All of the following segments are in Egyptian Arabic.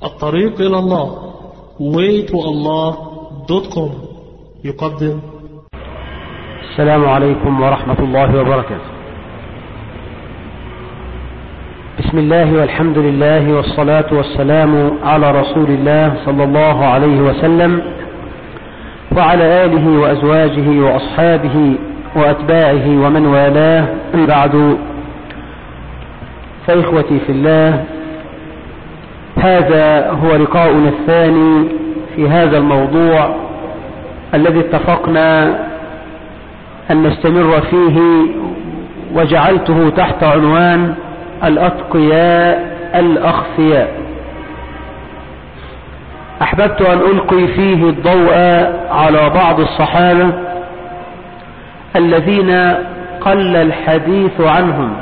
الطريق إلى الله waytoallah.com يقدم السلام عليكم ورحمة الله وبركاته بسم الله والحمد لله والصلاة والسلام على رسول الله صلى الله عليه وسلم وعلى آله وأزواجه وأصحابه وأتباعه ومن والاه من بعد فإخوتي في الله هذا هو لقاؤنا الثاني في هذا الموضوع الذي اتفقنا أن نستمر فيه وجعلته تحت عنوان الأتقياء الأخفياء أحببت أن ألقي فيه الضوء على بعض الصحابة الذين قل الحديث عنهم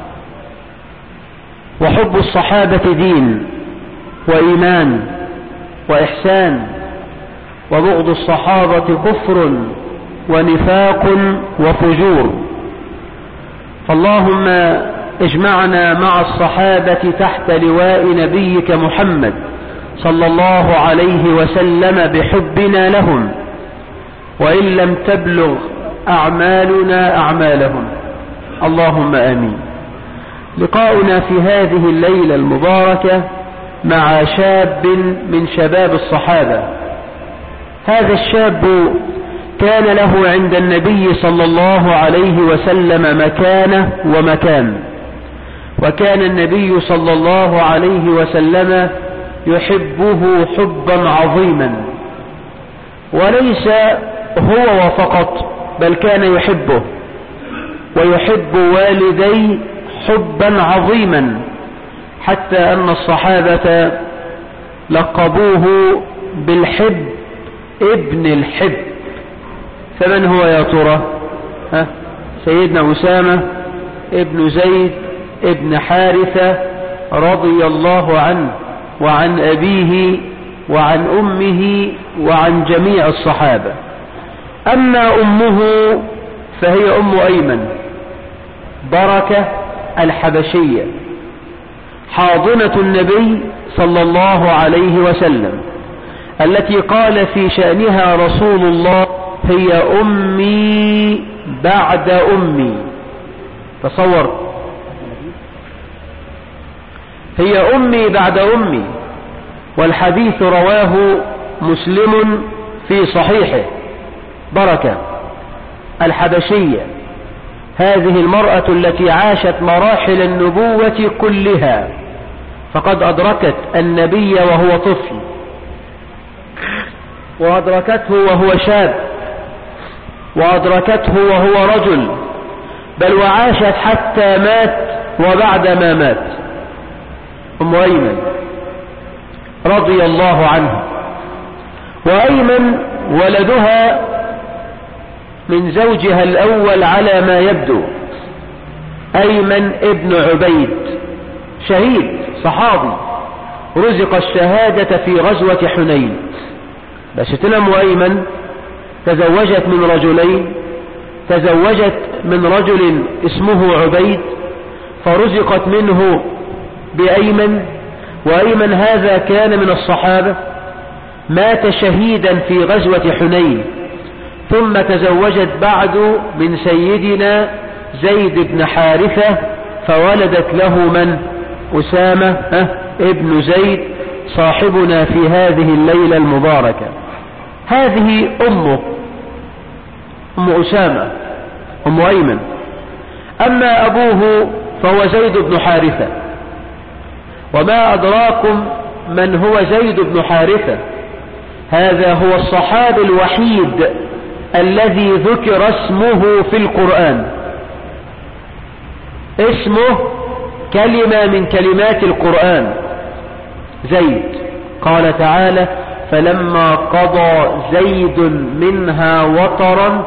وحب الصحابة دين وإيمان وإحسان وبغض الصحابة كفر ونفاق وفجور فاللهم اجمعنا مع الصحابة تحت لواء نبيك محمد صلى الله عليه وسلم بحبنا لهم وإن لم تبلغ أعمالنا أعمالهم اللهم آمين لقاؤنا في هذه الليلة المباركة مع شاب من شباب الصحابة هذا الشاب كان له عند النبي صلى الله عليه وسلم مكانة ومكان وكان النبي صلى الله عليه وسلم يحبه حبا عظيما وليس هو وفقط بل كان يحبه ويحب والدي حبا عظيما حتى أن الصحابة لقبوه بالحب ابن الحب فمن هو يا ترى ها سيدنا أسامة ابن زيد ابن حارثة رضي الله عنه وعن أبيه وعن أمه وعن جميع الصحابة أما أمه فهي أم أيمن بركة الحبشية حاضنة النبي صلى الله عليه وسلم التي قال في شأنها رسول الله هي أمي بعد أمي تصور هي أمي بعد أمي والحديث رواه مسلم في صحيحه بركة الحبشية هذه المرأة التي عاشت مراحل النبوة كلها فقد أدركت النبي وهو طفل وأدركته وهو شاب وأدركته وهو رجل بل وعاشت حتى مات وبعد ما مات أم أيمن رضي الله عنه وأيمن ولدها من زوجها الأول على ما يبدو أيمن ابن عبيد شهيد صحابي رزق الشهادة في غزوة حنين بس تنم أيمن تزوجت من رجلين تزوجت من رجل اسمه عبيد فرزقت منه بأيمن وأيمن هذا كان من الصحابة مات شهيدا في غزوة حنين ثم تزوجت بعد من سيدنا زيد بن حارثة فولدت له من أسامة ابن زيد صاحبنا في هذه الليلة المباركة هذه أمه أم أسامة أم أيمن أما أبوه فهو زيد بن حارثة وما أدراكم من هو زيد بن حارثة هذا هو الصحابي الوحيد الذي ذكر اسمه في القرآن اسمه كلمة من كلمات القرآن زيد قال تعالى فلما قضى زيد منها وطرا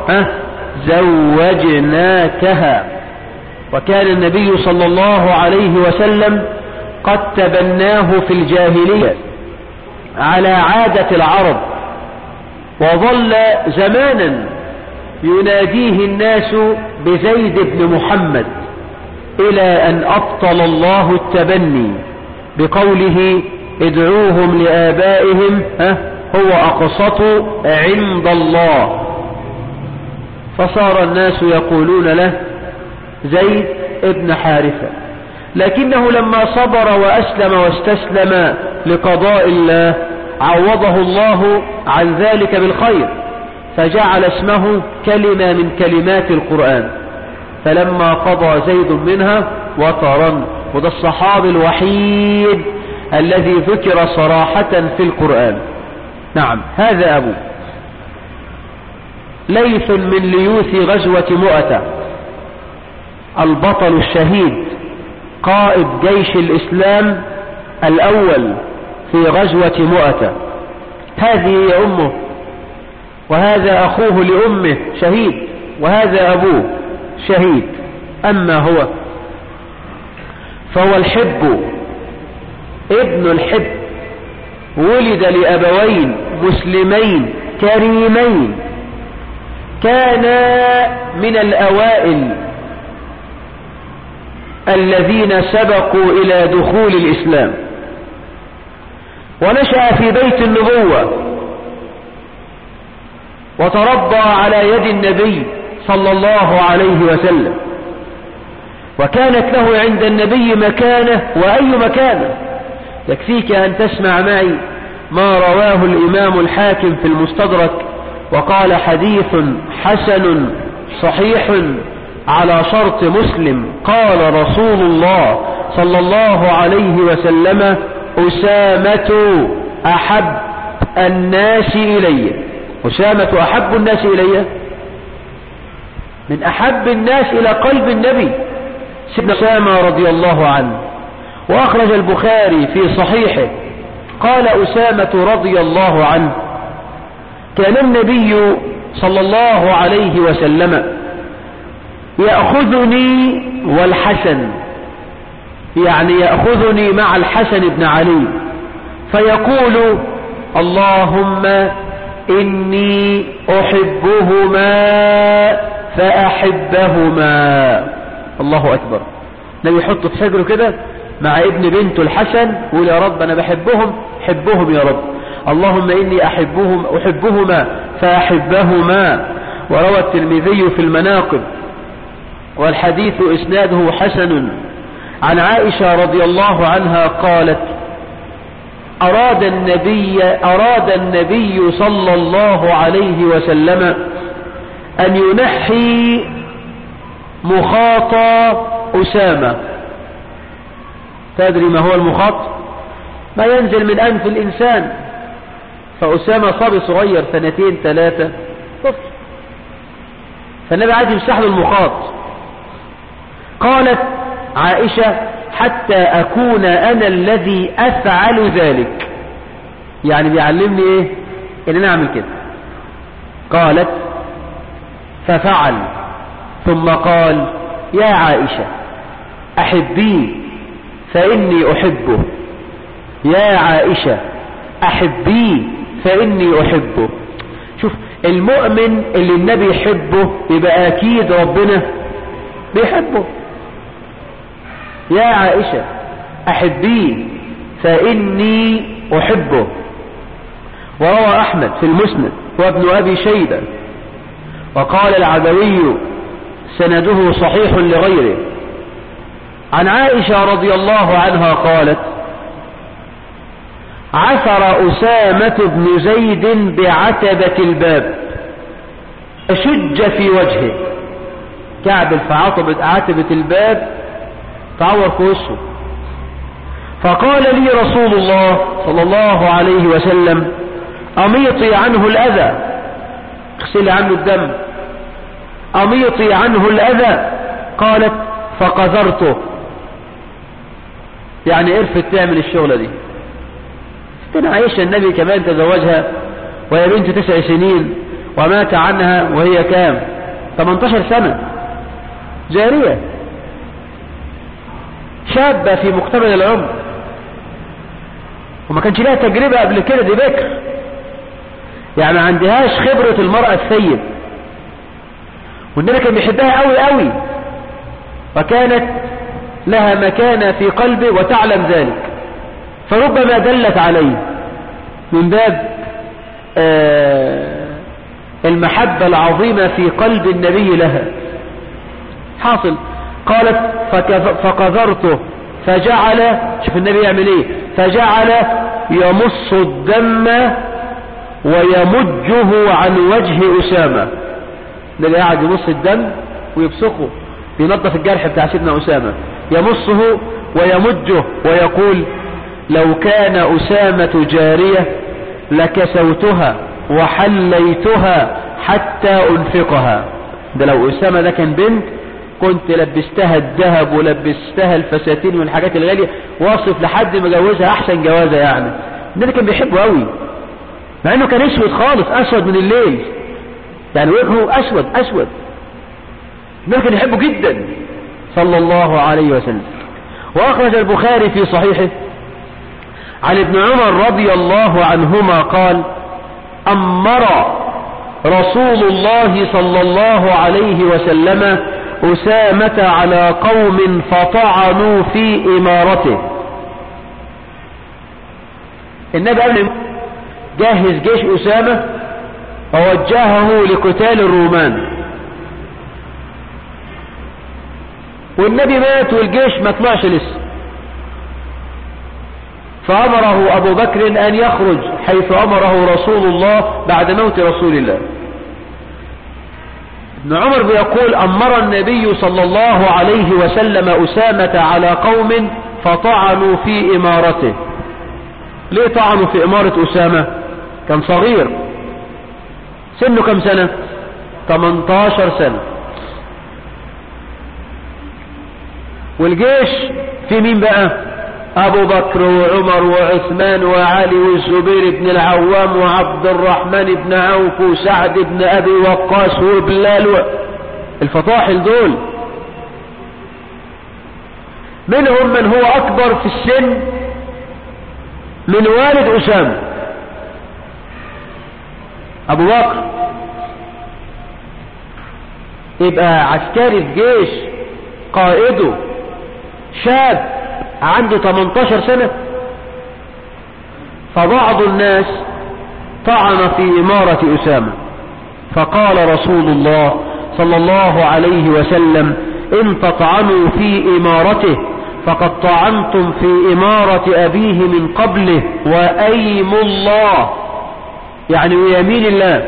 زوجناكها وكان النبي صلى الله عليه وسلم قد تبناه في الجاهلية على عادة العرب وظل زمانا يناديه الناس بزيد بن محمد إلى أن أبطل الله التبني بقوله ادعوهم لآبائهم ها هو أقسط عند الله فصار الناس يقولون له زيد ابن حارثة لكنه لما صبر وأسلم واستسلم لقضاء الله عوضه الله عن ذلك بالخير فجعل اسمه كلمة من كلمات القرآن فلما قضى زيد منها وطرا وده الصحابي الوحيد الذي ذكر صراحة في القرآن نعم هذا أبو ليث من ليوث غزوة مؤتة البطل الشهيد قائد جيش الإسلام الأول في غزوة مؤتة هذه هي أمه وهذا أخوه لأمه شهيد وهذا أبوه شهيد أما هو فهو الحب ابن الحب ولد لأبوين مسلمين كريمين كانا من الأوائل الذين سبقوا إلى دخول الإسلام ونشأ في بيت النبوة وتربى على يد النبي صلى الله عليه وسلم وكانت له عند النبي مكانة وأي مكانة يكفيك أن تسمع معي ما رواه الإمام الحاكم في المستدرك وقال حديث حسن صحيح على شرط مسلم قال رسول الله صلى الله عليه وسلم أسامة أحب الناس إلي أسامة أحب الناس إلي من أحب الناس إلى قلب النبي سيدنا أسامة رضي الله عنه وأخرج البخاري في صحيحه قال أسامة رضي الله عنه كان النبي صلى الله عليه وسلم يأخذني والحسن يعني يأخذني مع الحسن بن علي فيقول اللهم إني أحبهما فأحبهما الله أكبر النبي يحط في حجره كده مع ابن بنته الحسن ويقول يا رب أنا بحبهم حبهم يا رب اللهم إني أحبهم أحبهما فأحبهما وروى الترمذي في المناقب والحديث إسناده حسن عن عائشة رضي الله عنها قالت أراد النبي أراد النبي صلى الله عليه وسلم أن ينحي مخاط أسامة تدري ما هو المخاط ما ينزل من أنف الإنسان فأسامة صبي صغير سنتين ثلاثة طفل فالنبي عايز يمسح له المخاط قالت عائشة حتى أكون أنا الذي أفعل ذلك يعني بيعلمني إيه إن أنا أعمل كده قالت ففعل ثم قال يا عائشة أحبيه فإني أحبه يا عائشة أحبيه فإني أحبه شوف المؤمن اللي النبي يحبه يبقى أكيد ربنا بيحبه يا عائشة أحبيه فإني أحبه وروى أحمد في المسند وابن أبي شيبة وقال العدوي سنده صحيح لغيره عن عائشة رضي الله عنها قالت عثر أسامة بن زيد بعتبة الباب فشج في وجهه كعب في عتبة, عتبة الباب تعور في وشه فقال لي رسول الله صلى الله عليه وسلم أميطي عنه الأذى اغسلي عنه الدم أميطي عنه الأذى قالت فقذرته يعني قرفت تعمل الشغلة دي ستنا عائشة النبي كمان تزوجها وهي بنت تسع سنين ومات عنها وهي كام 18 سنة جارية شابة في مقتبل العمر وما كانش لها تجربة قبل كده دي بكر يعني ما عندهاش خبرة المرأة السيد والنبي كان بيحبها قوي قوي وكانت لها مكانة في قلبه وتعلم ذلك فربما دلت عليه من باب آه المحبة العظيمة في قلب النبي لها حاصل قالت فكذرته فجعل شوف النبي يعمل ايه فجعل يمص الدم ويمجه عن وجه أسامة النبي قاعد يمص الدم ويبصقه ينظف الجرح بتاع سيدنا أسامة يمصه ويمجه ويقول لو كان أسامة جارية لكسوتها وحليتها حتى أنفقها ده لو أسامة ده كان بنت كنت لبستها الذهب ولبستها الفساتين والحاجات الغالية واصف لحد ما جوزها أحسن جوازة يعني النبي كان بيحبه قوي مع انه كان اسود خالص اسود من الليل يعني وجهه اسود اسود النبي كان يحبه جدا صلى الله عليه وسلم واخرج البخاري في صحيحه عن ابن عمر رضي الله عنهما قال امر رسول الله صلى الله عليه وسلم أسامة على قوم فطعنوا في إمارته النبي قبل جهز جيش أسامة ووجهه لقتال الرومان والنبي مات والجيش ما طلعش لسه فأمره أبو بكر أن يخرج حيث أمره رسول الله بعد موت رسول الله ابن عمر بيقول أمر النبي صلى الله عليه وسلم أسامة على قوم فطعنوا في إمارته ليه طعنوا في إمارة أسامة كان صغير سنه كم سنة 18 سنة والجيش في مين بقى ابو بكر وعمر وعثمان وعلي والزبير بن العوام وعبد الرحمن بن عوف وسعد بن ابي وقاص وبلال الفطاحل دول منهم من هو اكبر في السن من والد اسامه ابو بكر يبقى عسكري في جيش قائده شاب عنده 18 سنة فبعض الناس طعن في إمارة أسامة فقال رسول الله صلى الله عليه وسلم إن تطعنوا في إمارته فقد طعنتم في إمارة أبيه من قبله وأيم الله يعني ويمين الله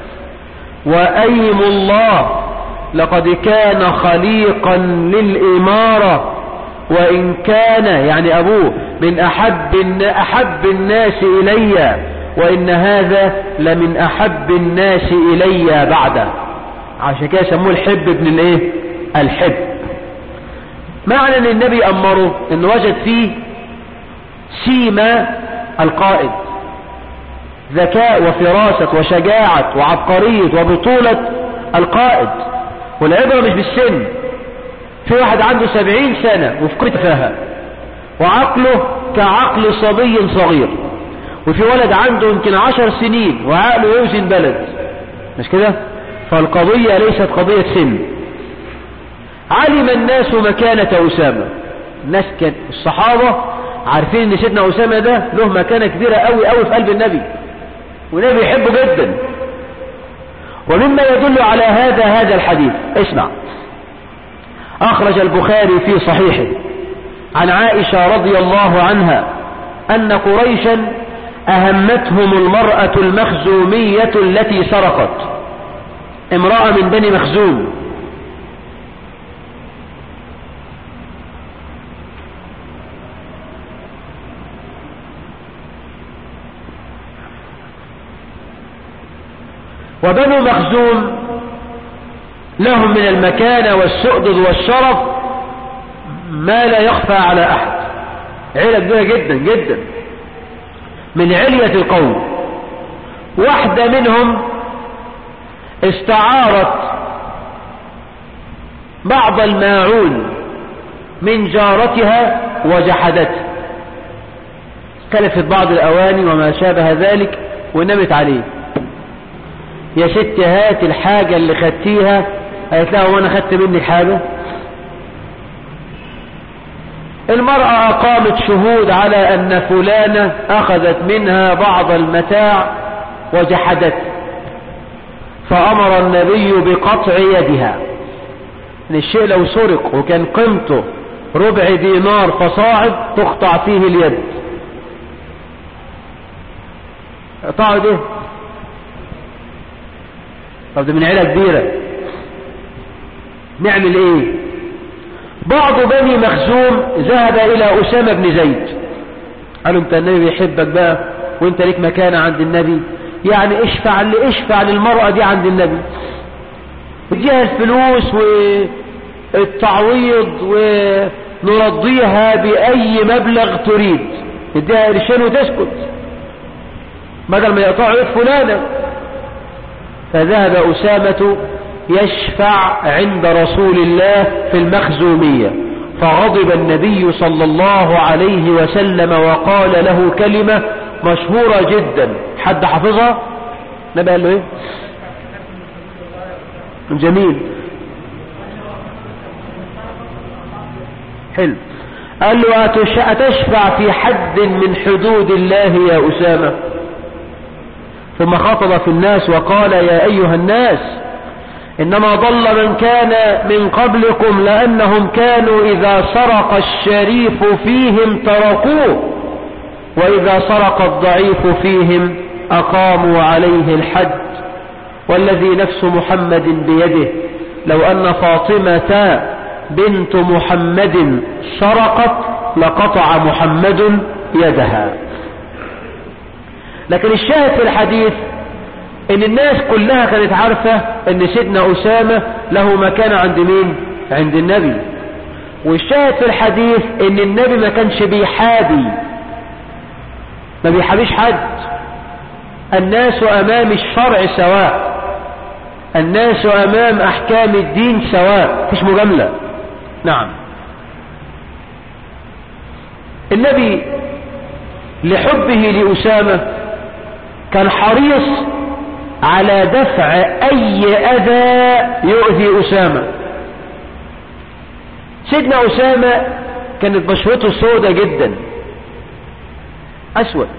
وأيم الله لقد كان خليقا للإمارة وإن كان يعني أبوه من أحب, أحب الناس إلي وإن هذا لمن أحب الناس إلي بعده عشان كده سموه الحب ابن الايه الحب معنى ان النبي امره ان وجد فيه سيما القائد ذكاء وفراسة وشجاعة وعبقرية وبطولة القائد والعبرة مش بالسن في واحد عنده سبعين سنة وفي تفاهة وعقله كعقل صبي صغير وفي ولد عنده يمكن عشر سنين وعقله يوزن بلد مش كده فالقضية ليست قضية سن علم الناس مكانة أسامة الناس كان الصحابة عارفين ان سيدنا أسامة ده له مكانة كبيرة قوي قوي في قلب النبي والنبي يحبه جدا ومما يدل على هذا هذا الحديث اسمع أخرج البخاري في صحيحه عن عائشة رضي الله عنها أن قريشا أهمتهم المرأة المخزومية التي سرقت امرأة من بني مخزوم وبنو مخزوم لهم من المكانة والسؤدد والشرف ما لا يخفى على أحد عيلة كبيرة جدا جدا من علية القوم واحدة منهم استعارت بعض الماعون من جارتها وجحدته كلفت بعض الأواني وما شابه ذلك ونمت عليه يا ست هات الحاجة اللي خدتيها قالت لها وانا خدت منك حاجة المرأة أقامت شهود على أن فلانة أخذت منها بعض المتاع وجحدت فأمر النبي بقطع يدها إن الشيء لو سرق وكان قيمته ربع دينار فصاعد تقطع فيه اليد قطعوا ده طب ده من عيلة كبيرة نعمل ايه بعض بني مخزوم ذهب الى اسامة بن زيد قالوا انت النبي بيحبك بقى وانت ليك مكانة عند النبي يعني اشفع اشفع للمرأة دي عند النبي اديها الفلوس والتعويض ونرضيها بأي مبلغ تريد اديها قرشين وتسكت بدل ما يقطعوا يد فلانة فذهب أسامة يشفع عند رسول الله في المخزومية فغضب النبي صلى الله عليه وسلم وقال له كلمة مشهورة جدا حد حافظها نبي قال له ايه جميل حلو قال له أتشفع في حد من حدود الله يا أسامة ثم خطب في الناس وقال يا أيها الناس إنما ضل من كان من قبلكم لأنهم كانوا إذا سرق الشريف فيهم تركوه وإذا سرق الضعيف فيهم أقاموا عليه الحد والذي نفس محمد بيده لو أن فاطمة بنت محمد سرقت لقطع محمد يدها لكن الشاهد في الحديث ان الناس كلها كانت عارفة ان سيدنا اسامة له مكان عند مين عند النبي والشاهد في الحديث ان النبي ما كانش بيحابي ما بيحابيش حد الناس امام الشرع سواء الناس امام احكام الدين سواء مفيش مجاملة نعم النبي لحبه لأسامة كان حريص على دفع أي أذى يؤذي أسامة سيدنا أسامة كانت بشرته سودة جدا أسود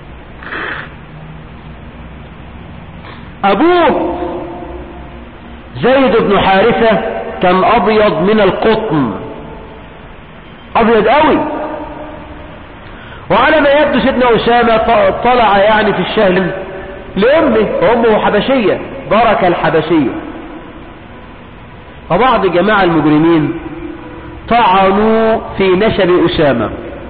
أبوه زيد بن حارثة كان أبيض من القطن أبيض قوي وعلى ما يبدو سيدنا أسامة طلع يعني في الشهل لأمه وأمه حبشية بركة الحبشية وبعض جماعة المجرمين طعنوا في نسب أسامة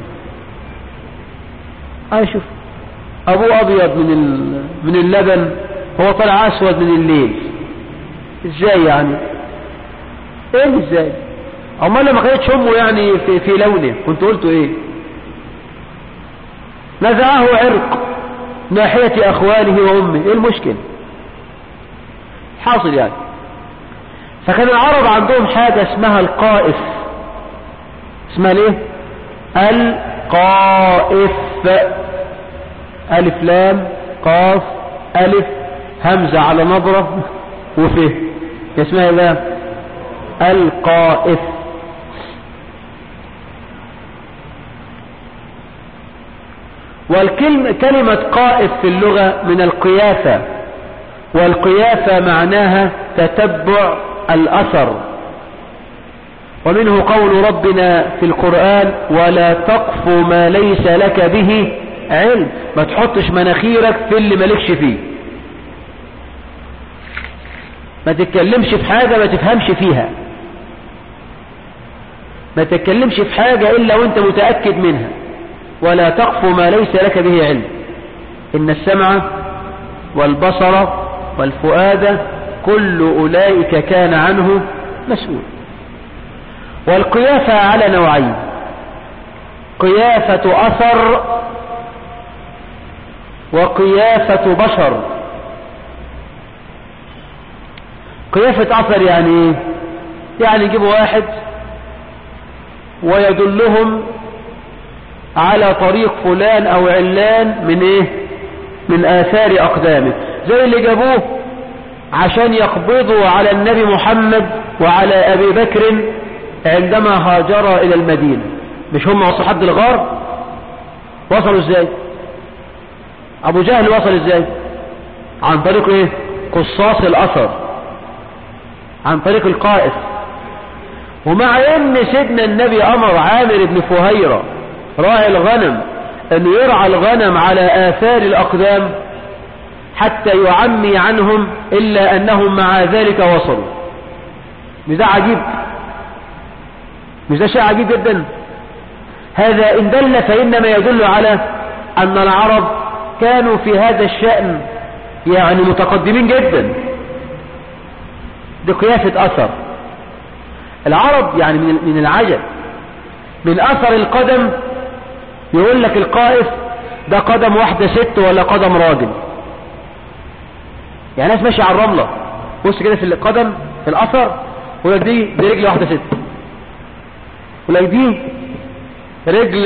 أي شوف أبوه أبيض من من اللبن هو طلع أسود من الليل إزاي يعني إيه إزاي أمال ما كانتش أمه يعني في, في لونه كنت قلته إيه نزعه عرق ناحية أخواله وأمه إيه المشكل حاصل يعني فكان العرب عندهم حاجة اسمها القائف اسمها ليه القائف ألف لام قاف ألف همزة على نظرة وفه اسمها ايه القائف والكلمة كلمة قائف في اللغة من القيافة والقيافة معناها تتبع الأثر ومنه قول ربنا في القرآن ولا تقف ما ليس لك به علم ما تحطش مناخيرك في اللي مالكش فيه ما تتكلمش في حاجة ما تفهمش فيها ما تتكلمش في حاجة إلا وانت متأكد منها ولا تقف ما ليس لك به علم إن السمع والبصر والفؤاد كل أولئك كان عنه مسؤول والقيافة على نوعين قيافة أثر وقيافة بشر قيافة أثر يعني ايه يعني يجيبوا واحد ويدلهم على طريق فلان او علان من ايه من اثار اقدامه زي اللي جابوه عشان يقبضوا على النبي محمد وعلى ابي بكر عندما هاجر الى المدينة مش هم وصلوا حد الغار وصلوا ازاي ابو جهل وصل ازاي عن طريق ايه قصاص الاثر عن طريق القائس ومع ان سيدنا النبي امر عامر بن فهيرة راعي الغنم انه يرعى الغنم على اثار الاقدام حتى يعمي عنهم الا انهم مع ذلك وصلوا مش ده عجيب مش ده شيء عجيب جدا هذا ان دل فانما يدل على ان العرب كانوا في هذا الشأن يعني متقدمين جدا دي قيافة اثر العرب يعني من من العجب من اثر القدم يقول لك القائف ده قدم واحدة ست ولا قدم راجل يعني ناس ماشية على الرملة بص كده في القدم في الاثر يقول لك دي دي رجل واحدة ست يقول لك دي رجل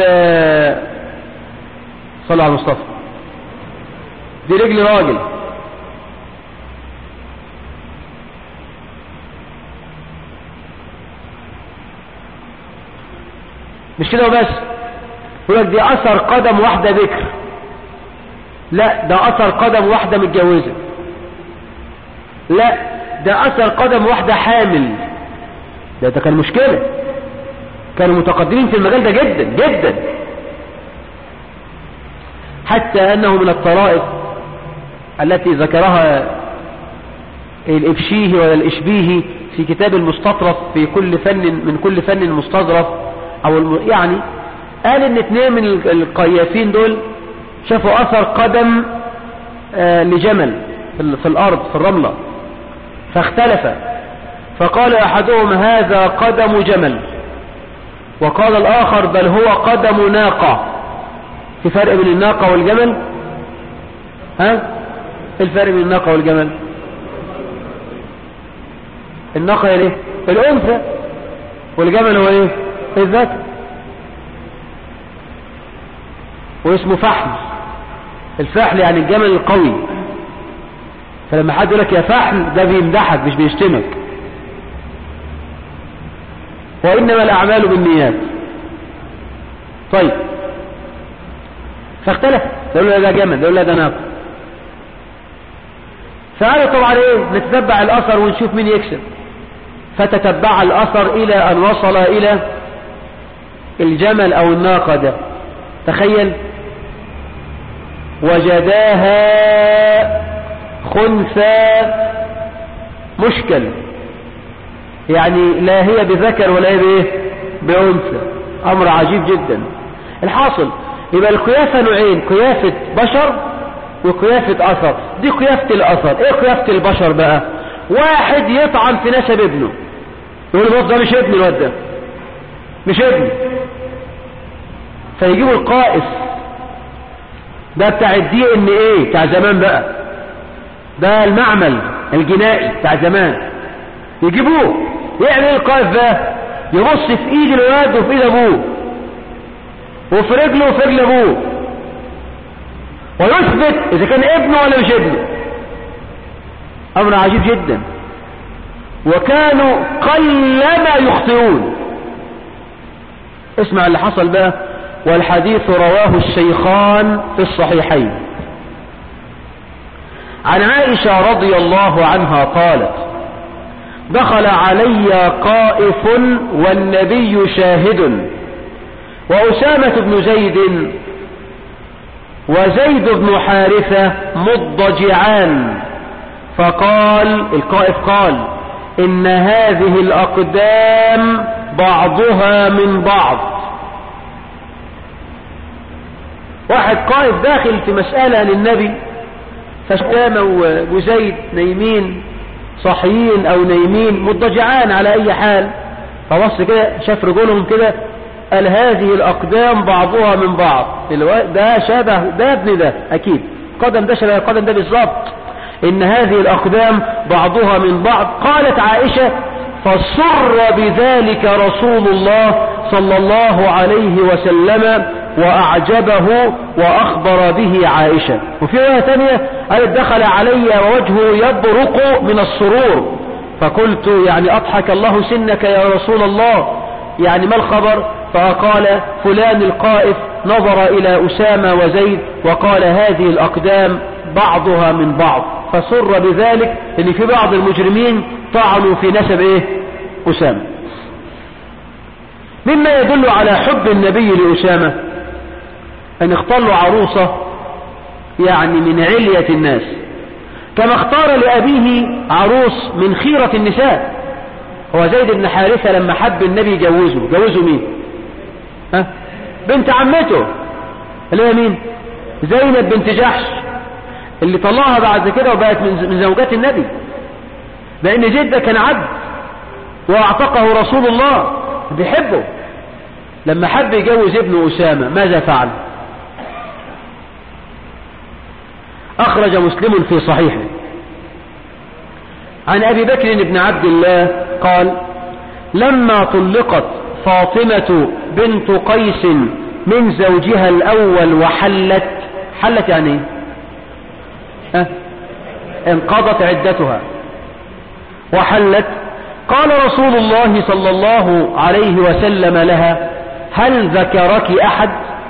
صلى على المصطفى دي رجل راجل مش كده وبس يقول لك دي اثر قدم واحدة بكر لا ده اثر قدم واحدة متجوزة لا ده اثر قدم واحدة حامل ده ده كان مشكلة كانوا متقدمين في المجال ده جدا جدا حتى انه من الطرائف التي ذكرها الابشيه ولا الاشبيه في كتاب المستطرف في كل فن من كل فن مستظرف او الم... يعني قال ان اتنين من القيافين دول شافوا اثر قدم آه لجمل في, في الارض في الرملة فاختلف فقال احدهم هذا قدم جمل وقال الاخر بل هو قدم ناقة في فرق بين الناقة والجمل ها الفرق بين الناقة والجمل الناقة هي ايه الانثى والجمل هو ايه الذكر واسمه فحل الفحل يعني الجمل القوي فلما حد يقول لك يا فحل ده بيمدحك مش بيشتمك وإنما الأعمال بالنيات طيب فاختلف يقول له ده جمل يقول له ده ناقة فقالوا طبعا ايه نتتبع الأثر ونشوف مين يكسب فتتبع الأثر إلى أن وصل إلى الجمل أو الناقة ده تخيل وجداها خنثى مشكل يعني لا هي بذكر ولا هي بايه بأنثى أمر عجيب جدا الحاصل يبقى القيافة نوعين قيافة بشر وقيافة أثر دي قيافة الأثر ايه قيافة البشر بقى واحد يطعن في نسب ابنه يقول الواد ده مش ابن الواد ده مش ابن فيجيبوا القائس ده بتاع الدي ان ايه بتاع زمان بقى ده المعمل الجنائي بتاع زمان يجيبوه يعمل ايه القائف ده يبص في ايد الواد وفي ايد ابوه وفي رجله وفي رجل ابوه ويثبت اذا كان ابنه ولا مش ابنه امر عجيب جدا وكانوا قلما يخطئون اسمع اللي حصل بقى والحديث رواه الشيخان في الصحيحين عن عائشة رضي الله عنها قالت دخل علي قائف والنبي شاهد وأسامة بن زيد وزيد بن حارثة مضجعان فقال القائف قال إن هذه الأقدام بعضها من بعض واحد قائف داخل في مسألة للنبي فأسامة وزيد نايمين صاحيين أو نايمين مضجعان على أي حال فبص كده شاف رجلهم كده قال هذه الأقدام بعضها من بعض ده شبه ده ابن ده أكيد قدم ده شبه القدم ده بالظبط إن هذه الأقدام بعضها من بعض قالت عائشة فسر بذلك رسول الله صلى الله عليه وسلم وأعجبه وأخبر به عائشة وفي رواية ثانية قالت دخل علي ووجهه يبرق من السرور فقلت يعني أضحك الله سنك يا رسول الله يعني ما الخبر فقال فلان القائف نظر إلى أسامة وزيد وقال هذه الأقدام بعضها من بعض فسر بذلك ان في بعض المجرمين طعنوا في نسب ايه أسامة مما يدل على حب النبي لأسامة أن اختار له عروسة يعني من علية الناس كما اختار لأبيه عروس من خيرة النساء هو زيد بن حارثة لما حب النبي يجوزه جوزه مين ها؟ بنت عمته اللي هي مين زينب بنت جحش اللي طلعها بعد كده وبقت من زوجات النبي لأن جدة كان عبد واعتقه رسول الله بيحبه لما حب يجوز ابن أسامة ماذا فعل أخرج مسلم في صحيحه عن أبي بكر بن عبد الله قال لما طلقت فاطمة بنت قيس من زوجها الأول وحلت حلت يعني ايه أه؟ انقضت عدتها وحلت قال رسول الله صلى الله عليه وسلم لها هل ذكرك أحد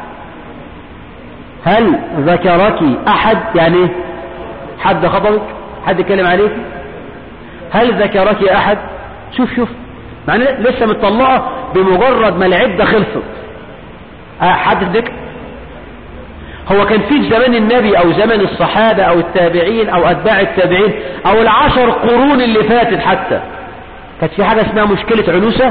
هل ذكرك أحد يعني ايه حد خطبك حد كلم عليك هل ذكرك أحد شوف شوف معنى لسه متطلقة بمجرد ما العدة خلصت أه حد ذكر هو كان في زمان النبي او زمن الصحابة او التابعين او اتباع التابعين او العشر قرون اللي فاتت حتى كانت في حاجة اسمها مشكلة عنوسة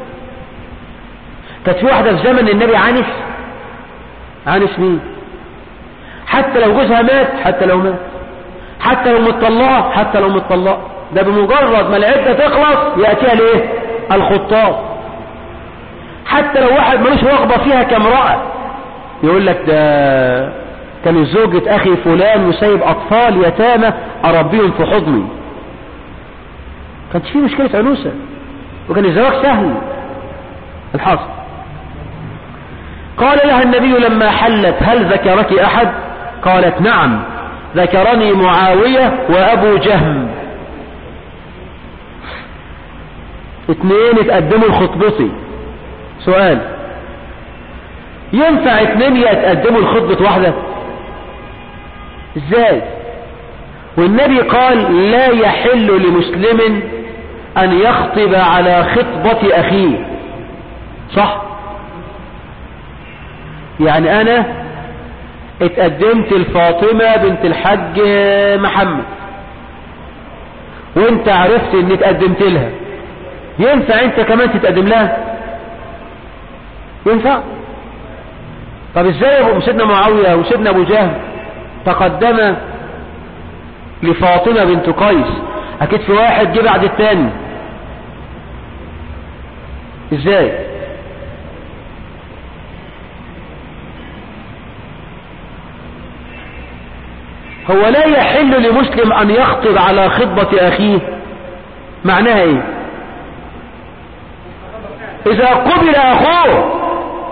كانت في واحدة في زمن النبي عنس عنس مين حتى لو جوزها مات حتى لو مات حتى لو متطلقة حتى لو متطلقة ده بمجرد ما العدة تخلص يأتيها ليه الخطاب حتى لو واحد ملوش رغبة فيها كامرأة يقول لك ده كان زوجة أخي فلان وسايب أطفال يتامى أربيهم في حضني كانت في مشكلة عنوسة وكان الزواج سهل الحاصل قال لها النبي لما حلت هل ذكرك أحد قالت نعم ذكرني معاوية وأبو جهم اتنين اتقدموا لخطبتي سؤال ينفع اتنين يتقدموا لخطبة واحدة ازاي والنبي قال لا يحل لمسلم ان يخطب على خطبة اخيه صح يعني انا اتقدمت لفاطمة بنت الحج محمد وانت عرفت اني اتقدمت لها ينفع انت كمان تتقدم لها ينفع طب ازاي ابو سيدنا معاوية وسيدنا ابو جهل تقدم لفاطمة بنت قيس اكيد في واحد جه بعد التاني ازاي هو لا يحل لمسلم ان يخطب على خطبة اخيه معناها ايه اذا قبل اخوه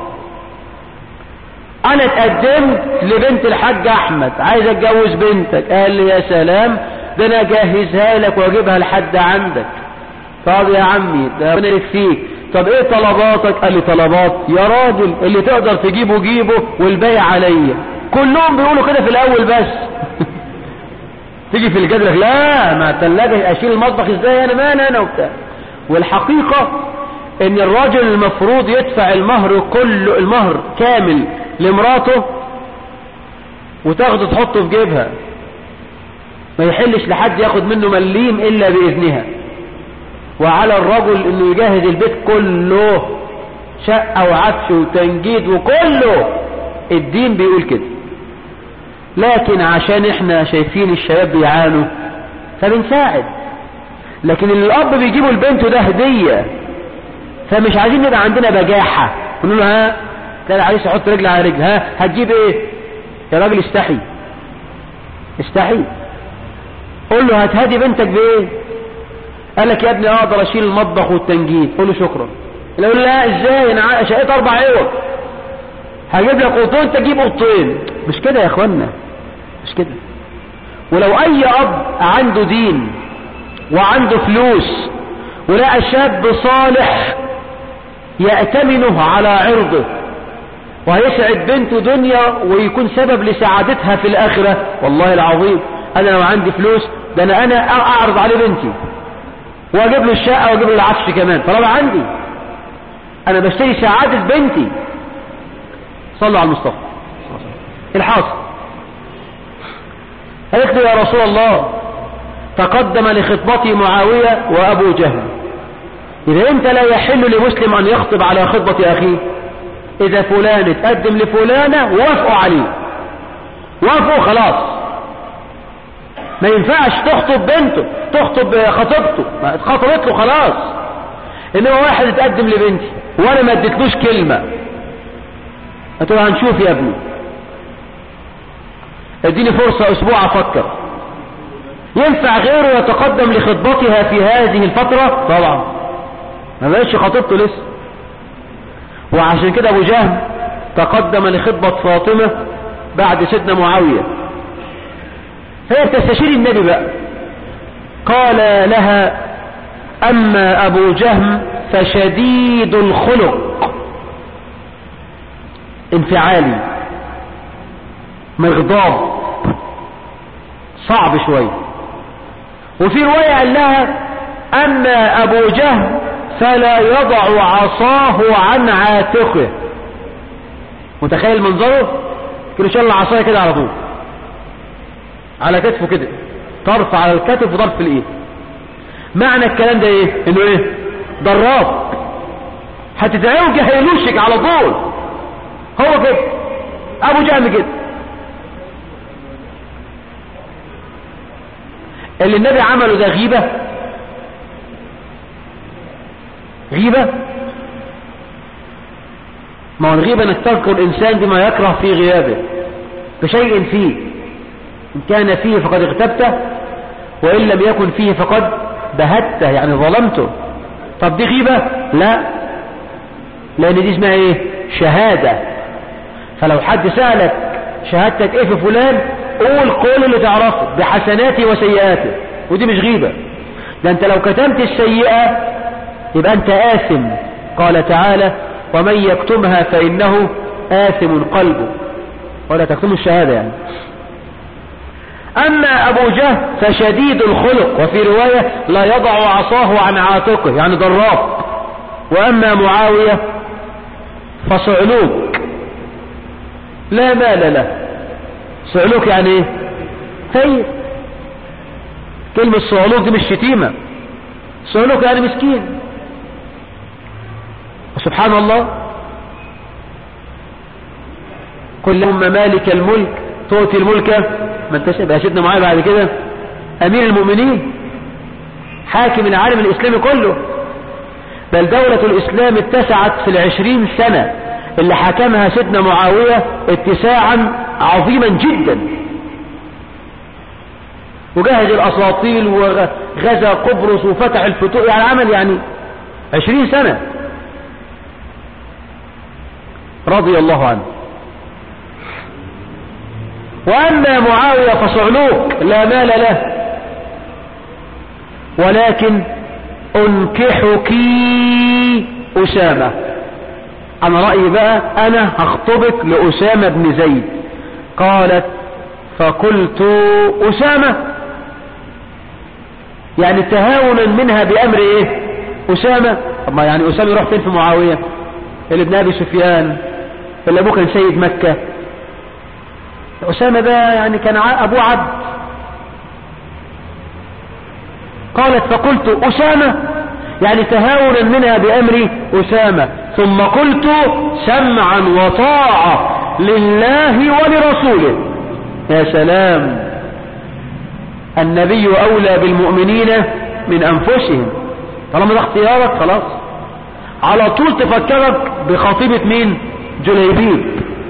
انا اتقدمت لبنت الحاج احمد عايز اتجوز بنتك قال لي يا سلام ده انا اجهزها لك واجيبها لحد عندك طب يا عمي ده ربنا يبارك فيك طب ايه طلباتك قال لي طلبات يا راجل اللي تقدر تجيبه جيبه والباقي عليا كلهم بيقولوا كده في الاول بس تيجي في الجدل لا ما الثلاجه اشيل المطبخ ازاي انا مالي انا وبتاع والحقيقه ان الراجل المفروض يدفع المهر كله المهر كامل لمراته وتاخده تحطه في جيبها ما يحلش لحد ياخد منه مليم الا باذنها وعلى الرجل انه يجهز البيت كله شقة وعفش وتنجيد وكله الدين بيقول كده لكن عشان احنا شايفين الشباب بيعانوا فبنساعد لكن اللي الاب بيجيبه لبنته ده هدية فمش عايزين نبقى عندنا بجاحة نقول له ها كان عايز يحط رجل على رجل ها هتجيب ايه يا راجل استحي استحي قول له هتهدي بنتك بايه قال لك يا ابني اقدر اشيل المطبخ والتنجيد قول له شكرا يقول لا ازاي انا شقيت اربع عوض هجيب لك قطين تجيب قطين مش كده يا اخوانا مش كده ولو اي اب عنده دين وعنده فلوس ولقى شاب صالح يأتمنه على عرضه وهيسعد بنته دنيا ويكون سبب لسعادتها في الآخرة والله العظيم أنا لو عندي فلوس ده أنا, أنا أعرض عليه بنتي وأجيب له الشقة وأجيب له العفش كمان طالما عندي أنا بشتري سعادة بنتي صلوا على المصطفى الحاصل قالت له يا رسول الله تقدم لخطبتي معاوية وأبو جهل إذا أنت لا يحل لمسلم أن يخطب على خطبة أخيه إذا فلان اتقدم لفلانة وافقوا عليه وافقوا خلاص ما ينفعش تخطب بنته تخطب خطيبته ما اتخطبت له خلاص انما واحد اتقدم لبنتي وانا ما اديتلوش كلمة هتقول هنشوف يا ابني اديني فرصة اسبوع افكر ينفع غيره يتقدم لخطبتها في هذه الفترة طبعا ما بقتش خطيبته لسه وعشان كده ابو جهل تقدم لخطبة فاطمة بعد سيدنا معاوية هي تستشير النبي بقى قال لها اما ابو جهم فشديد الخلق انفعالي مغضاب صعب شوية وفي رواية قال لها اما ابو جهم فلا يضع عصاه عن عاتقه متخيل منظره كده شل عصايه كده على طول على كتفه كده طرف على الكتف وطرف في الايد معنى الكلام ده ايه انه ايه ضراب هتتعوج هيلوشك على طول هو كده ابو جهم كده اللي النبي عمله ده غيبه غيبة ما هو الغيبة انك تذكر الانسان بما يكره في غيابه بشيء فيه ان كان فيه فقد اغتبته وان لم يكن فيه فقد بهته يعني ظلمته طب دي غيبة لا لان دي اسمها ايه شهادة فلو حد سألك شهادتك ايه في فلان قول قول اللي تعرفه بحسناته وسيئاته ودي مش غيبة ده انت لو كتمت السيئة يبقى أنت آثم قال تعالى ومن يكتمها فإنه آثم قلبه ولا تكتم الشهادة يعني أما أبو جهل فشديد الخلق وفي رواية لا يضع عصاه عن عاتقه يعني ضراب وأما معاوية فصعلوك لا مال له صعلوك يعني ايه خير كلمة صعلوك دي مش شتيمة صعلوك يعني مسكين وسبحان الله قل لهم مالك الملك تؤتي الملك من تشاء بقى سيدنا معاويه بعد كده امير المؤمنين حاكم العالم الاسلامي كله بل دولة الاسلام اتسعت في العشرين سنة اللي حكمها سيدنا معاوية اتساعا عظيما جدا وجهز الاساطيل وغزا قبرص وفتح الفتوح يعني عمل يعني عشرين سنة رضي الله عنه وأما معاوية فصعلوك لا مال له ولكن أنكحك أسامة أنا رأيي بقى أنا هخطبك لأسامة بن زيد قالت فقلت أسامة يعني تهاونا منها بأمر إيه أسامة طب ما يعني أسامة يروح فين في معاوية اللي ابن أبي سفيان اللي أبوه كان سيد مكة أسامة ده يعني كان أبوه عبد قالت فقلت أسامة يعني تهاونا منها بأمر أسامة ثم قلت سمعا وطاعة لله ولرسوله يا سلام النبي أولى بالمؤمنين من أنفسهم طالما ده اختيارك خلاص على طول تفكرك بخطيبة مين جليبيب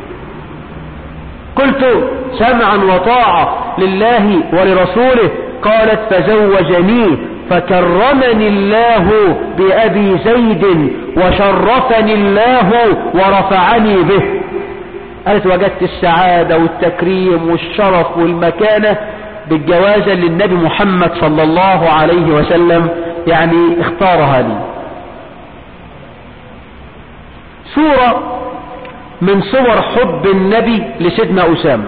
قلت سمعا وطاعة لله ولرسوله قالت فزوجني فكرمني الله بأبي زيد وشرفني الله ورفعني به قالت وجدت السعادة والتكريم والشرف والمكانة بالجوازة للنبي محمد صلى الله عليه وسلم يعني اختارها لي صورة من صور حب النبي لسيدنا أسامة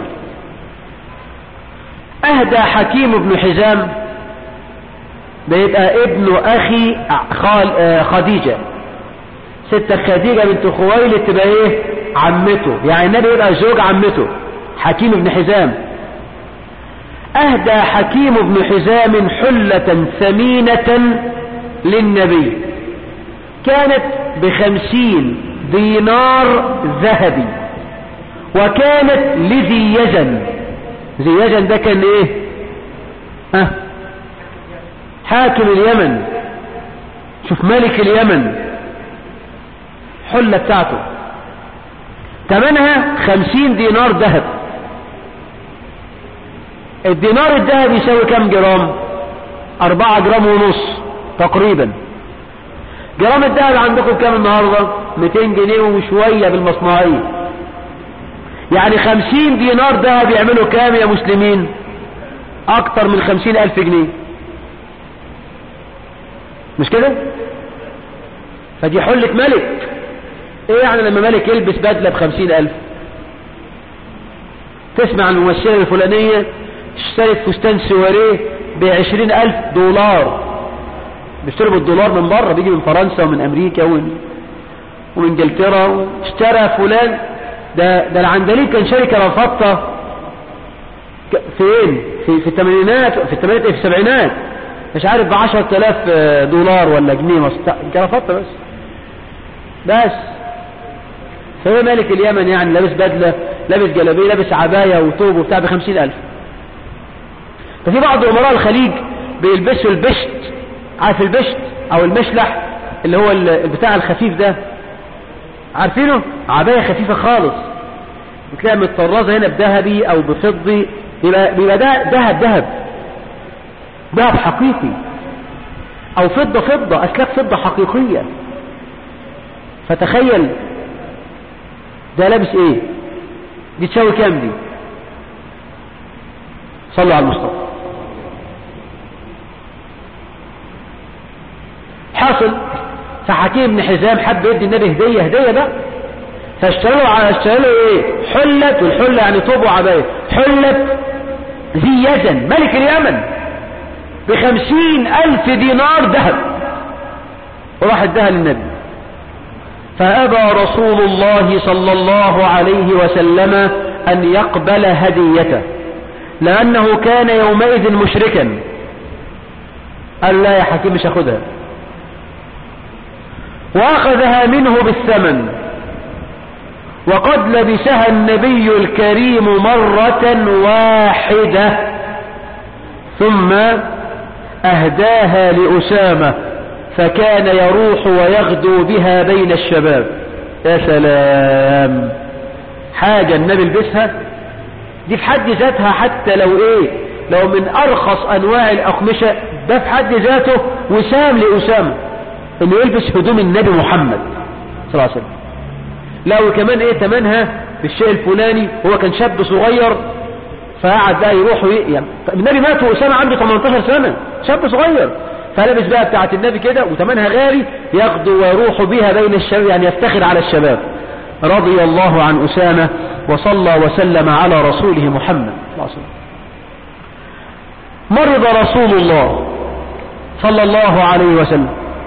أهدى حكيم بن حزام بيبقى ابن أخي خال خديجة ستة خديجة بنت خويلد تبقى ايه عمته يعني النبي يبقى زوج عمته حكيم بن حزام أهدى حكيم بن حزام حلة ثمينة للنبي كانت بخمسين دينار ذهبي وكانت لذي يزن ذي يزن ده كان ايه ها أه؟ حاكم اليمن شوف ملك اليمن حلة بتاعته ثمنها خمسين دينار ذهب الدينار الذهب يساوي كم جرام اربعة جرام ونص تقريبا جرام الذهب عندكم كام النهاردة 200 جنيه وشوية بالمصنعية يعني 50 دينار ذهب يعملوا كام يا مسلمين اكتر من 50 الف جنيه مش كده فدي حلة ملك ايه يعني لما ملك يلبس بدلة بخمسين الف تسمع عن الممثلة الفلانية اشترت فستان سواريه بعشرين الف دولار بيشتروا بالدولار من بره بيجي من فرنسا ومن امريكا ومن ومن انجلترا اشترى فلان ده ده العندليب كان شركه رفضته فين في في الثمانينات في الثمانينات في السبعينات مش عارف ب 10000 دولار ولا جنيه كان رفضته بس بس فهو مالك اليمن يعني لابس بدله لابس جلابيه لابس عبايه وطوب وبتاع ب 50000 ففي بعض امراء الخليج بيلبسوا البشت عارف البشت او المشلح اللي هو البتاع الخفيف ده عارفينه عباية خفيفة خالص بتلاقي متطرزة هنا بذهبي او بفضي بيبقى, بيبقى ده ذهب ذهب ذهب حقيقي او فضة فضة اسلاك فضة حقيقية فتخيل ده لابس ايه دي تساوي كام دي صلوا على المصطفى حاصل فحكيم بن حزام حب يدي النبي هدية هدية بقى فاشتروا على اشتروا ايه حلة والحلة يعني طوب وعباية حلة ذي يزن ملك اليمن بخمسين الف دينار ذهب وراح اداها للنبي فأبى رسول الله صلى الله عليه وسلم أن يقبل هديته لأنه كان يومئذ مشركا قال لا يا حكيم مش هاخدها واخذها منه بالثمن وقد لبسها النبي الكريم مرة واحدة ثم اهداها لأسامة فكان يروح ويغدو بها بين الشباب يا سلام حاجة النبي لبسها دي في حد ذاتها حتى لو ايه لو من ارخص انواع الاقمشة ده في حد ذاته وسام لأسامة انه يلبس هدوم النبي محمد صلى الله عليه وسلم لا وكمان ايه تمنها بالشيء الفلاني هو كان شاب صغير فقعد بقى يروح وي... يعني النبي مات واسامه عنده 18 سنه شاب صغير فلبس بقى بتاعت النبي كده وتمنها غالي يغدو ويروح بها بين الشباب يعني يفتخر على الشباب رضي الله عن اسامه وصلى وسلم على رسوله محمد صلى الله عليه وسلم مرض رسول الله صلى الله عليه وسلم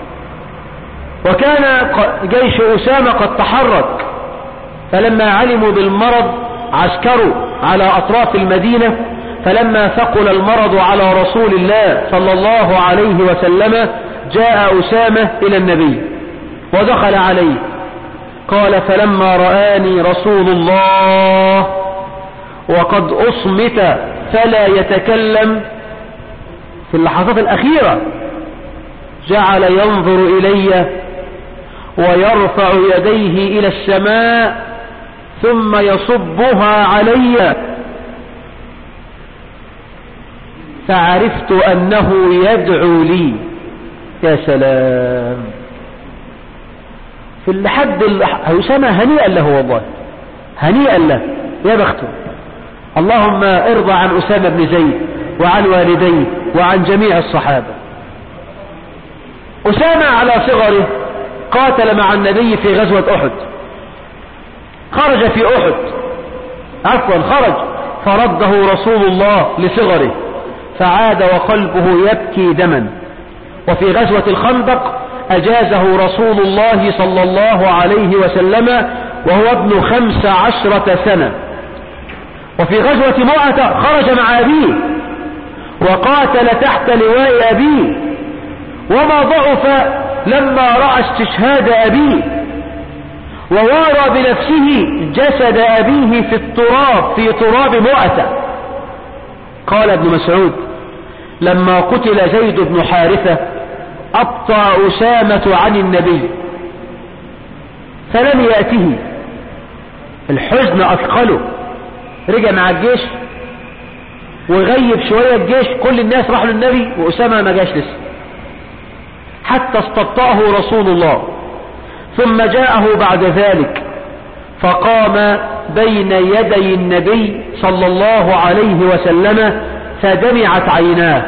وكان جيش أسامة قد تحرك فلما علموا بالمرض عسكروا على أطراف المدينة فلما ثقل المرض على رسول الله صلى الله عليه وسلم جاء أسامة إلى النبي ودخل عليه قال فلما رآني رسول الله وقد أصمت فلا يتكلم في اللحظات الأخيرة جعل ينظر إلي ويرفع يديه إلى السماء ثم يصبها علي فعرفت أنه يدعو لي يا سلام في الحد أسامة هنيئا له والله هنيئا له يا بخته اللهم ارضى عن أسامة بن زيد وعن والديه وعن جميع الصحابة أسامة على صغره قاتل مع النبي في غزوة أحد خرج في أحد عفوا خرج فرده رسول الله لصغره فعاد وقلبه يبكي دما وفي غزوة الخندق أجازه رسول الله صلى الله عليه وسلم وهو ابن خمس عشرة سنة وفي غزوة مؤة خرج مع أبيه وقاتل تحت لواء أبيه وما ضعف لما رأى استشهاد أبيه ووارى بنفسه جسد أبيه في التراب في تراب مؤتة قال ابن مسعود لما قتل زيد بن حارثة أبطى أسامة عن النبي فلم يأته الحزن أثقله رجع مع الجيش وغيب شوية الجيش كل الناس راحوا للنبي وأسامة ما جاش لسه حتى استبطأه رسول الله ثم جاءه بعد ذلك فقام بين يدي النبي صلى الله عليه وسلم فدمعت عيناه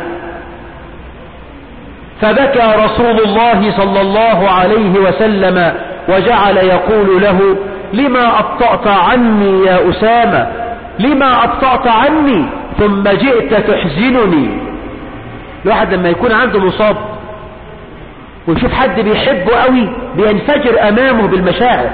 فبكى رسول الله صلى الله عليه وسلم وجعل يقول له لما أبطأت عني يا أسامة لما أبطأت عني ثم جئت تحزنني الواحد لما يكون عنده مصاب ويشوف حد بيحبه قوي بينفجر أمامه بالمشاعر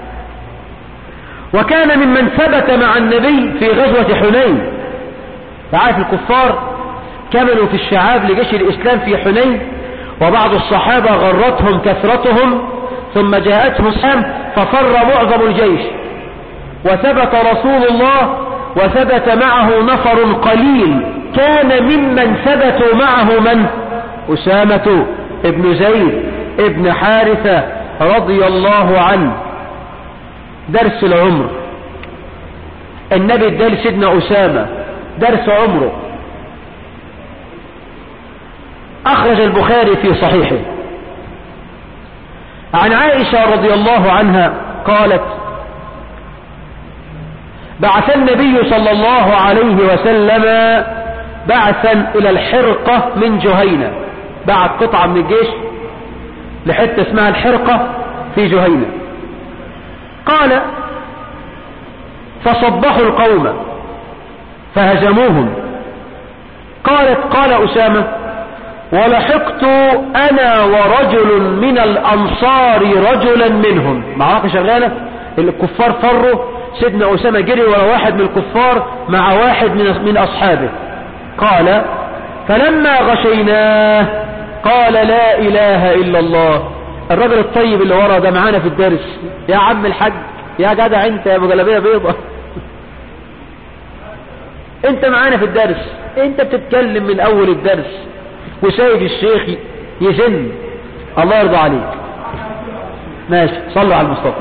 وكان ممن ثبت مع النبي في غزوة حنين تعرف الكفار كملوا في الشعاب لجيش الإسلام في حنين وبعض الصحابة غرتهم كثرتهم ثم جاءتهم سام ففر معظم الجيش وثبت رسول الله وثبت معه نفر قليل كان ممن ثبتوا معه من أسامة ابن زيد ابن حارثة رضي الله عنه درس العمر النبي ادال سيدنا أسامة درس عمره أخرج البخاري في صحيحه عن عائشة رضي الله عنها قالت بعث النبي صلى الله عليه وسلم بعثا إلى الحرقة من جهينة بعت قطعة من الجيش لحتة اسمها الحرقة في جهينة قال فصبحوا القوم فهزموهم قالت قال أسامة ولحقت أنا ورجل من الأنصار رجلا منهم معركة شغالة الكفار فروا سيدنا أسامة جري ورا واحد من الكفار مع واحد من من أصحابه قال فلما غشيناه قال لا إله إلا الله الرجل الطيب اللي ورا ده معانا في الدرس يا عم الحاج يا جدع انت يا ابو جلابيه بيضه انت معانا في الدرس انت بتتكلم من اول الدرس وسايب الشيخ يزن الله يرضى عليك ماشي صلوا على المصطفى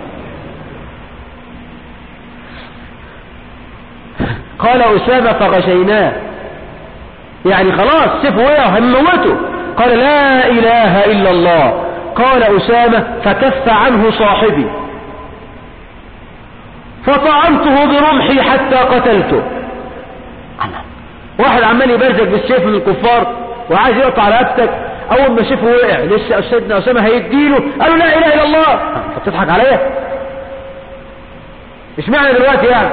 قال أسامة فغشيناه يعني خلاص سيف وقع هموته قال لا إله إلا الله قال أسامة فكف عنه صاحبي فطعنته برمحي حتى قتلته واحد عمال يبرزك بالسيف من الكفار وعايز يقطع رقبتك اول ما شافه وقع لسه سيدنا اسامه هيديله قالوا لا اله الا الله انت بتضحك عليا مش معنى دلوقتي يعني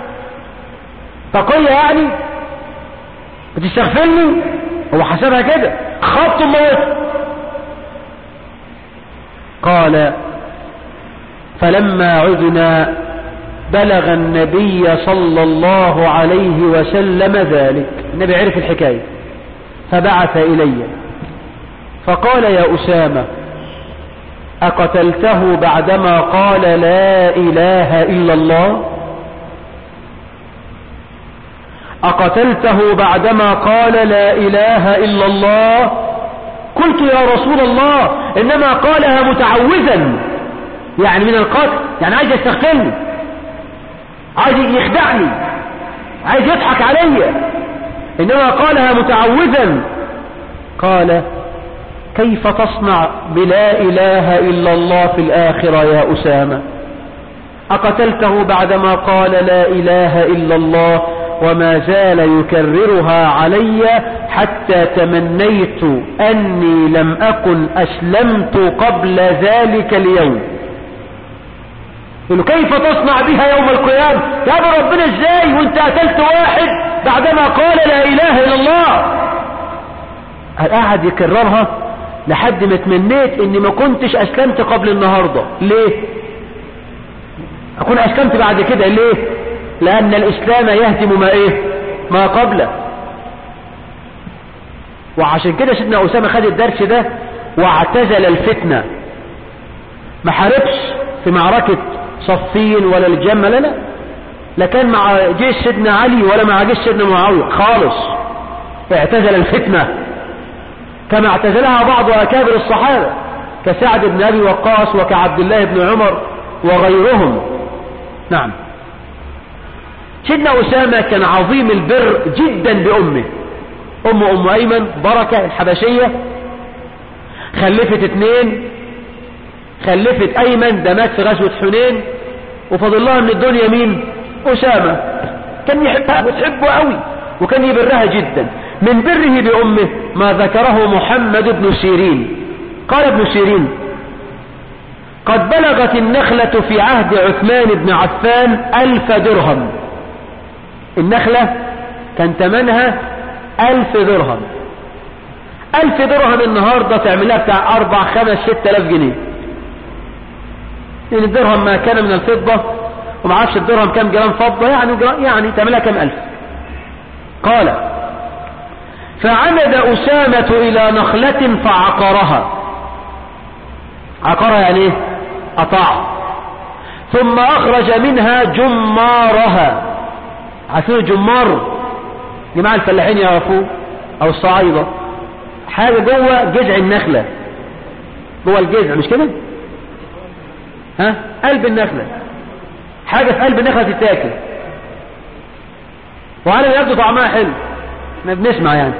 تقية يعني بتستغفلني هو حسبها كده خبط موت قال فلما عدنا بلغ النبي صلى الله عليه وسلم ذلك النبي عرف الحكاية فبعث إلي فقال يا أسامة أقتلته بعدما قال لا إله إلا الله أقتلته بعدما قال لا إله إلا الله قلت يا رسول الله إنما قالها متعوذا يعني من القتل يعني عايز يستغفلني عايز يخدعني عايز يضحك علي إنما قالها متعوذا قال كيف تصنع بلا إله إلا الله في الآخرة يا أسامة أقتلته بعدما قال لا إله إلا الله وما زال يكررها علي حتى تمنيت أني لم أكن أسلمت قبل ذلك اليوم يقول له كيف تصنع بها يوم القيامة يا ابو ربنا ازاي وانت قتلت واحد بعدما قال لا اله الا الله قاعد يكررها لحد ما تمنيت اني ما كنتش اسلمت قبل النهاردة ليه اكون اسلمت بعد كده ليه لان الاسلام يهدم ما ايه ما قبله وعشان كده سيدنا اسامة خد الدرس ده واعتزل الفتنة ما حاربش في معركة صفين ولا الجمة لا لا لا كان مع جيش سيدنا علي ولا مع جيش سيدنا معاوية خالص اعتزل الفتنة كما اعتزلها بعض أكابر الصحابة كسعد بن أبي وقاص وكعبد الله بن عمر وغيرهم نعم سيدنا أسامة كان عظيم البر جدا بأمه أم أم أيمن بركة الحبشية خلفت اتنين خلفت أيمن ده مات في غزوة حنين وفضل لها من الدنيا مين أسامة كان يحبها وتحبه قوي وكان يبرها جدا من بره بأمه ما ذكره محمد بن سيرين قال ابن سيرين قد بلغت النخلة في عهد عثمان بن عفان ألف درهم النخلة كان تمنها ألف درهم ألف درهم النهاردة تعملها بتاع أربع خمس ست ألاف جنيه لأن الدرهم ما كان من الفضة وما عرفش الدرهم كام جرام فضة يعني يعني تعملها كام ألف قال فعمد أسامة إلى نخلة فعقرها عقرها يعني ايه أطاع ثم أخرج منها جمارها عارفين الجمار جماعة الفلاحين يعرفوه أو الصعايدة حاجة جوه جذع النخلة جوه الجذع مش كده ها قلب النخلة حاجة في قلب النخلة تتاكل وعلى يبدو طعمها حلو احنا بنسمع يعني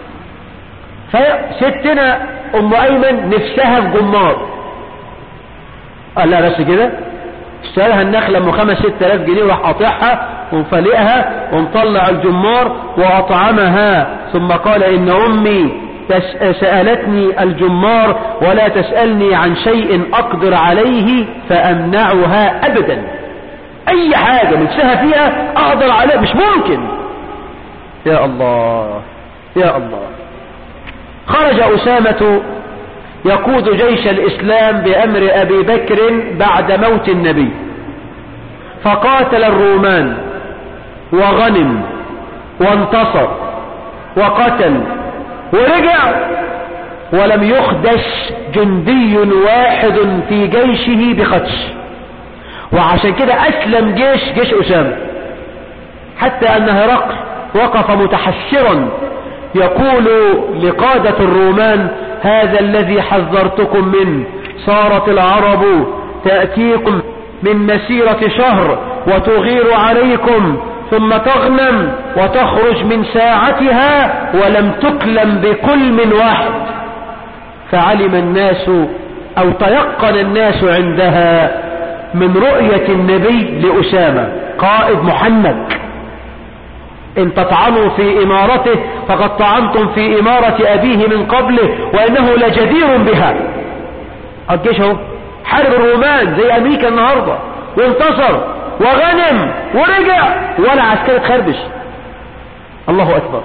فستنا ام ايمن نفسها في جمار قال لا بس كده اشتريها النخلة ام خمس ست الاف جنيه وراح قاطعها ومفلقها ومطلع الجمار واطعمها ثم قال ان امي سألتني الجمار ولا تسألني عن شيء أقدر عليه فأمنعها أبدا أي حاجة نفسها فيها أقدر عليها مش ممكن يا الله يا الله خرج أسامة يقود جيش الإسلام بأمر أبي بكر بعد موت النبي فقاتل الرومان وغنم وانتصر وقتل ورجع ولم يخدش جندي واحد في جيشه بخدش وعشان كده أسلم جيش جيش أسامة حتى أن هرقل وقف متحسرا يقول لقادة الرومان هذا الذي حذرتكم منه صارت العرب تأتيكم من مسيرة شهر وتغير عليكم ثم تغنم وتخرج من ساعتها ولم تكلم بكلم واحد فعلم الناس أو تيقن الناس عندها من رؤية النبي لأسامة قائد محنك إن تطعنوا في إمارته فقد طعنتم في إمارة أبيه من قبله وإنه لجدير بها الجيش اهو حارب الرومان زي أمريكا النهاردة وانتصر وغنم ورجع ولا عسكري خربش الله أكبر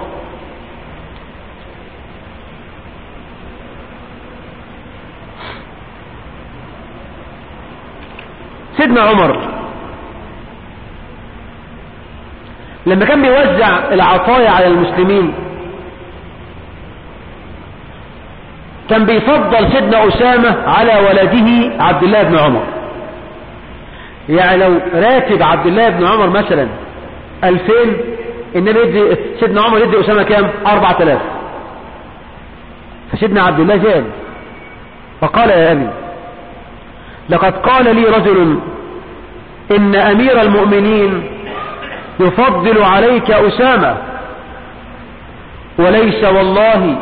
سيدنا عمر لما كان بيوزع العطايا على المسلمين كان بيفضل سيدنا أسامة على ولده عبد الله بن عمر يعني لو راتب عبد الله بن عمر مثلا ألفين النبي يدي سيدنا عمر يدي أسامة كام أربعة آلاف فسيدنا عبد الله زال فقال يا أبي لقد قال لي رجل إن أمير المؤمنين يفضل عليك أسامة وليس والله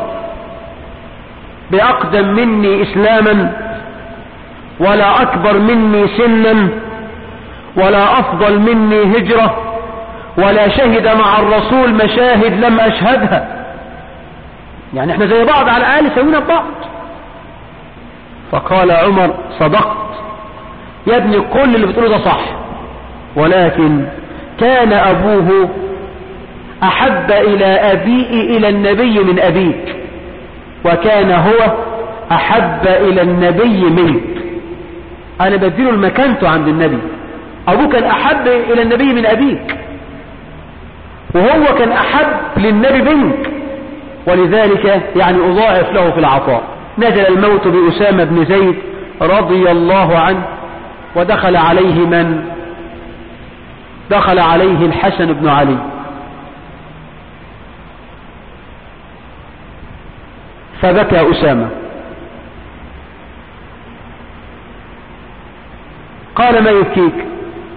بأقدم مني إسلاما ولا أكبر مني سنا ولا أفضل مني هجرة ولا شهد مع الرسول مشاهد لم أشهدها يعني احنا زي بعض على الأقل سوينا ببعض فقال عمر صدقت يا ابني كل اللي بتقوله ده صح ولكن كان أبوه أحب إلى أبيه إلى النبي من أبيك وكان هو أحب إلى النبي منك أنا بديله المكانته عند النبي أبوه كان أحب إلى النبي من أبيك وهو كان أحب للنبي منك ولذلك يعني أضاعف له في العطاء نزل الموت بأسامة بن زيد رضي الله عنه ودخل عليه من دخل عليه الحسن بن علي فبكى أسامة قال ما يبكيك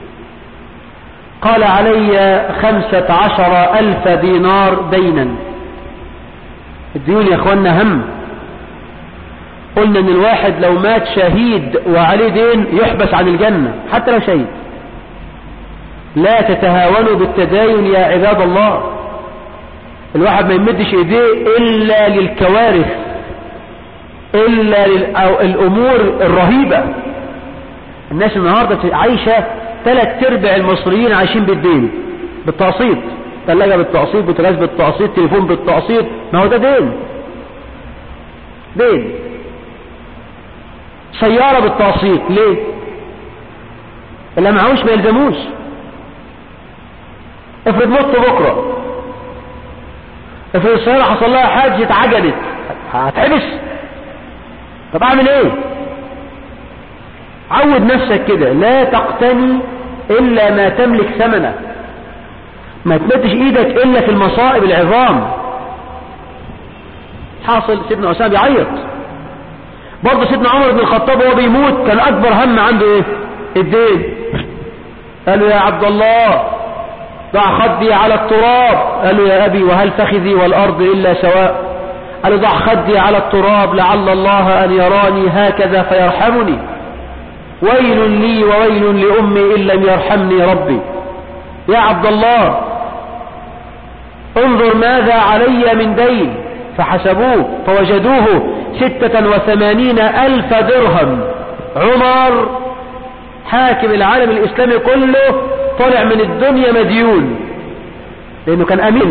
قال علي خمسة عشر ألف دينار دينا الديون يا اخوانا هم قلنا ان الواحد لو مات شهيد وعليه دين يحبس عن الجنة حتى لو شهيد لا تتهاونوا بالتداين يا عباد الله الواحد ما يمدش ايديه الا للكوارث الا للامور الرهيبة الناس النهاردة عايشة ثلاث ارباع المصريين عايشين بالدين بالتقسيط ثلاجة بالتقسيط بوتاجاز بالتقسيط تليفون بالتقسيط ما هو ده دين دين سيارة بالتقسيط ليه اللي معهوش ما يلزموش افرض مت بكرة افرض السيارة حصل لها حاجة اتعجلت هتحبس طب اعمل ايه عود نفسك كده لا تقتني الا ما تملك ثمنه ما تمدش ايدك الا في المصائب العظام حاصل سيدنا اسامه بيعيط برضه سيدنا عمر بن الخطاب وهو بيموت كان اكبر هم عنده ايه الدين قال له يا عبد الله ضع خدي على التراب قال له يا ابي وهل فخذي والارض الا سواء قال له ضع خدي على التراب لعل الله ان يراني هكذا فيرحمني ويل لي وويل لامي ان لم يرحمني ربي يا عبد الله انظر ماذا علي من دين فحسبوه فوجدوه ستة وثمانين ألف درهم عمر حاكم العالم الإسلامي كله طلع من الدنيا مديون لأنه كان أمين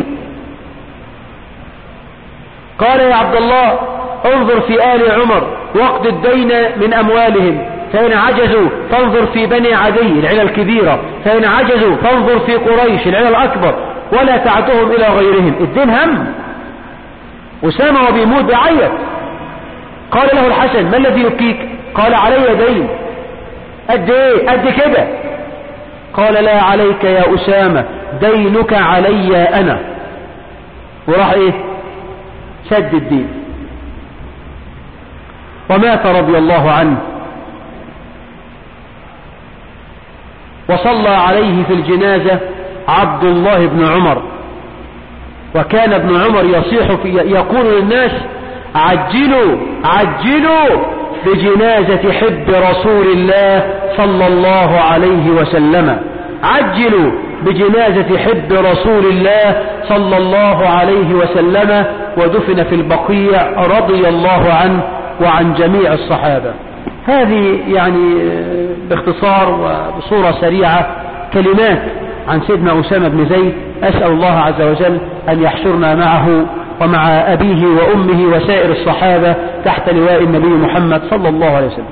قال يا عبد الله انظر في آل عمر وقت الدين من أموالهم فإن عجزوا فانظر في بني عدي العلة الكبيرة فإن عجزوا فانظر في قريش العلة الأكبر ولا تعدهم إلى غيرهم الدين هم أسامة وبيموت بيعيط قال له الحسن ما الذي يبكيك قال علي دين قد ايه قد كده قال لا عليك يا أسامة دينك علي أنا وراح ايه سد الدين ومات رضي الله عنه وصلى عليه في الجنازة عبد الله بن عمر وكان ابن عمر يصيح في يقول للناس عجلوا عجلوا بجنازة حب رسول الله صلى الله عليه وسلم عجلوا بجنازة حب رسول الله صلى الله عليه وسلم ودفن في البقيع رضي الله عنه وعن جميع الصحابة هذه يعني باختصار وبصورة سريعة كلمات عن سيدنا أسامة بن زيد أسأل الله عز وجل أن يحشرنا معه ومع أبيه وأمه وسائر الصحابة تحت لواء النبي محمد صلى الله عليه وسلم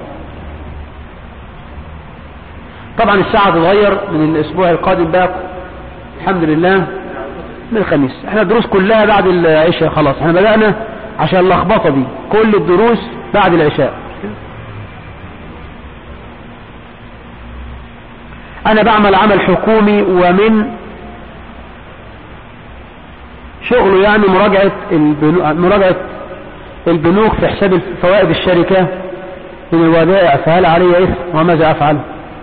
طبعا الساعة تتغير من الأسبوع القادم بقى الحمد لله من الخميس احنا الدروس كلها بعد العشاء خلاص احنا بدأنا عشان اللخبطة دي كل الدروس بعد العشاء انا بعمل عمل حكومي ومن شغله يعني مراجعة البنوك, مراجعة البنوك في حساب فوائد الشركة من الودائع فهل علي إثم وماذا أفعل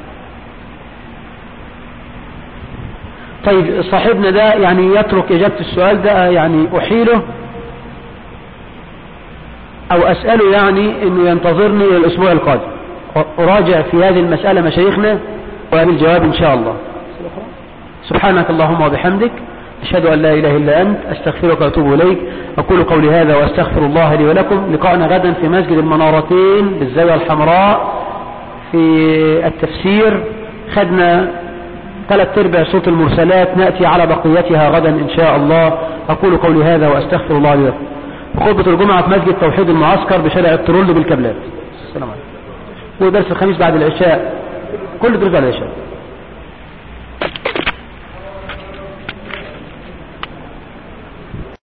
طيب صاحبنا ده يعني يترك إجابة السؤال ده يعني أحيله أو أسأله يعني أنه ينتظرني الأسبوع القادم أراجع في هذه المسألة مشايخنا وبالجواب إن شاء الله سبحانك اللهم وبحمدك أشهد أن لا إله إلا أنت أستغفرك وأتوب إليك أقول قولي هذا وأستغفر الله لي ولكم لقاءنا غدا في مسجد المنارتين بالزاوية الحمراء في التفسير خدنا ثلاث ارباع صوت المرسلات نأتي على بقيتها غدا إن شاء الله أقول قولي هذا وأستغفر الله لي ولكم خطبة الجمعة في مسجد توحيد المعسكر بشارع الترول بالكابلات السلام عليكم ودرس الخميس بعد العشاء كل دروس بعد العشاء